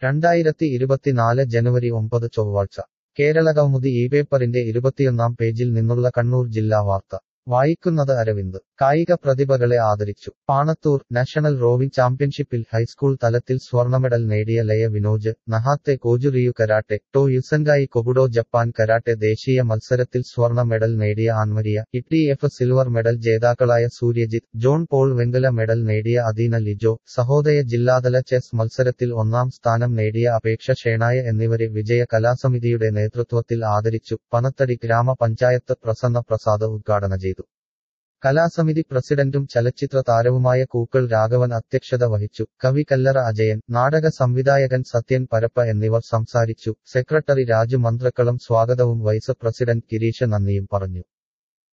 രണ്ടായിരത്തി ഇരുപത്തിനാല് ജനുവരി ഒമ്പത് ചൊവ്വാഴ്ച കേരളകൗമുദി ഈ പേപ്പറിന്റെ ഇരുപത്തിയൊന്നാം പേജിൽ നിന്നുള്ള കണ്ണൂർ ജില്ലാ വാർത്ത വായിക്കുന്നത് അരവിന്ദ് കായിക പ്രതിഭകളെ ആദരിച്ചു പാണത്തൂർ നാഷണൽ റോവിംഗ് ചാമ്പ്യൻഷിപ്പിൽ ഹൈസ്കൂൾ തലത്തിൽ സ്വർണമെഡൽ നേടിയ ലയ വിനോജ് നഹാത്തെ കോജുറിയു കരാട്ടെ ടോ യുസൻഗായി കൊബുഡോ ജപ്പാൻ കരാട്ടെ ദേശീയ മത്സരത്തിൽ സ്വർണ്ണ മെഡൽ നേടിയ ആൻമരിയ ഇടിഎഫ് സിൽവർ മെഡൽ ജേതാക്കളായ സൂര്യജിത്ത് ജോൺ പോൾ വെങ്കല മെഡൽ നേടിയ അദീന ലിജോ സഹോദയ ജില്ലാതല ചെസ് മത്സരത്തിൽ ഒന്നാം സ്ഥാനം നേടിയ അപേക്ഷ ഷേണായ എന്നിവരെ വിജയ കലാസമിതിയുടെ നേതൃത്വത്തിൽ ആദരിച്ചു പനത്തടി ഗ്രാമപഞ്ചായത്ത് പ്രസന്ന പ്രസാദ് ഉദ്ഘാടന ചെയ്തു കലാസമിതി പ്രസിഡന്റും ചലച്ചിത്ര താരവുമായ കൂക്കൾ രാഘവൻ അധ്യക്ഷത വഹിച്ചു കവി കല്ലറ അജയൻ നാടക സംവിധായകൻ സത്യൻ പരപ്പ എന്നിവർ സംസാരിച്ചു സെക്രട്ടറി രാജു മന്ത്രക്കളം സ്വാഗതവും വൈസ് പ്രസിഡന്റ് ഗിരീഷ് നന്ദിയും പറഞ്ഞു